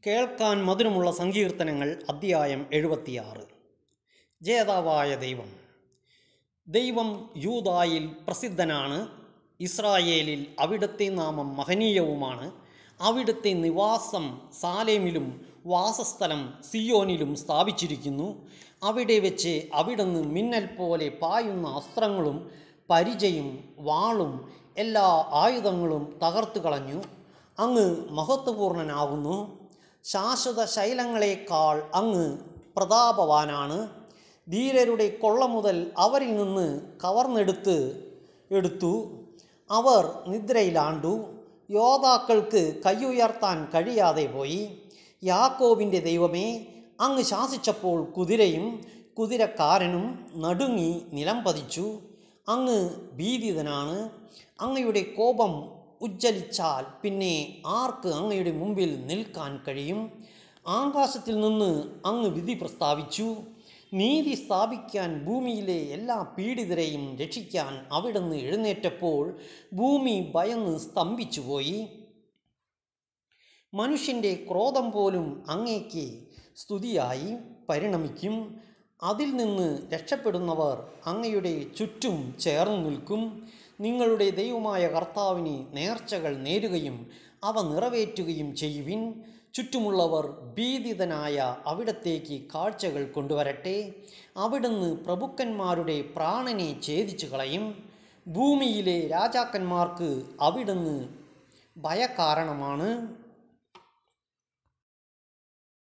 കേൾക്കാൻ മധുരമുള്ള സങ്കീർത്തനങ്ങൾ അദ്ധ്യായം എഴുപത്തിയാറ് ജേതാവായ ദൈവം ദൈവം യൂതായിൽ പ്രസിദ്ധനാണ് ഇസ്രായേലിൽ അവിടുത്തെ നാമം മഹനീയവുമാണ് അവിടുത്തെ നിവാസം സാലേമിലും വാസസ്ഥലം സിയോനിലും സ്ഥാപിച്ചിരിക്കുന്നു അവിടെ വെച്ച് അവിടുന്ന് മിന്നൽ പോലെ പായുന്ന അസ്ത്രങ്ങളും പരിചയും വാളും എല്ലാ ആയുധങ്ങളും തകർത്തു കളഞ്ഞു അങ്ങ് മഹത്വപൂർണനാകുന്നു ശാശ്വത ശൈലങ്ങളെക്കാൾ അങ്ങ് പ്രതാപവാനാണ് ധീരരുടെ കൊള്ള മുതൽ അവരിൽ നിന്ന് കവർന്നെടുത്ത് എടുത്തു അവർ നിദ്രയിലാണ്ടു യോദ്ധാക്കൾക്ക് കൈയുയർത്താൻ കഴിയാതെ പോയി യാക്കോബിൻ്റെ ദൈവമേ അങ്ങ് ശാസിച്ചപ്പോൾ കുതിരയും കുതിരക്കാരനും നടുങ്ങി നിലം പതിച്ചു അങ്ങ് ഭീതിതനാണ് അങ്ങയുടെ കോപം ഉജ്ജ്വലിച്ചാൽ പിന്നെ ആർക്ക് അങ്ങയുടെ മുമ്പിൽ നിൽക്കാൻ കഴിയും ആകാശത്തിൽ നിന്ന് അങ്ങ് വിധി പ്രസ്താവിച്ചു നീതി സ്ഥാപിക്കാൻ ഭൂമിയിലെ എല്ലാ പീഡിതരെയും രക്ഷിക്കാൻ അവിടുന്ന് എഴുന്നേറ്റപ്പോൾ ഭൂമി ഭയന്ന് സ്തംഭിച്ചുപോയി മനുഷ്യൻ്റെ ക്രോധം പോലും അങ്ങേക്ക് സ്തുതിയായി പരിണമിക്കും അതിൽ നിന്ന് രക്ഷപ്പെടുന്നവർ അങ്ങയുടെ ചുറ്റും ചേർന്നു നിൽക്കും നിങ്ങളുടെ ദൈവമായ കർത്താവിന് നേർച്ചകൾ നേരുകയും അവ നിറവേറ്റുകയും ചെയ്യുവിൻ ചുറ്റുമുള്ളവർ ഭീതിതനായ അവിടത്തേക്ക് കാഴ്ചകൾ കൊണ്ടുവരട്ടെ അവിടുന്ന് പ്രഭുക്കന്മാരുടെ പ്രാണനെ ഛേദിച്ചു കളയും ഭൂമിയിലെ രാജാക്കന്മാർക്ക് അവിടുന്ന് ഭയകാരണമാണ്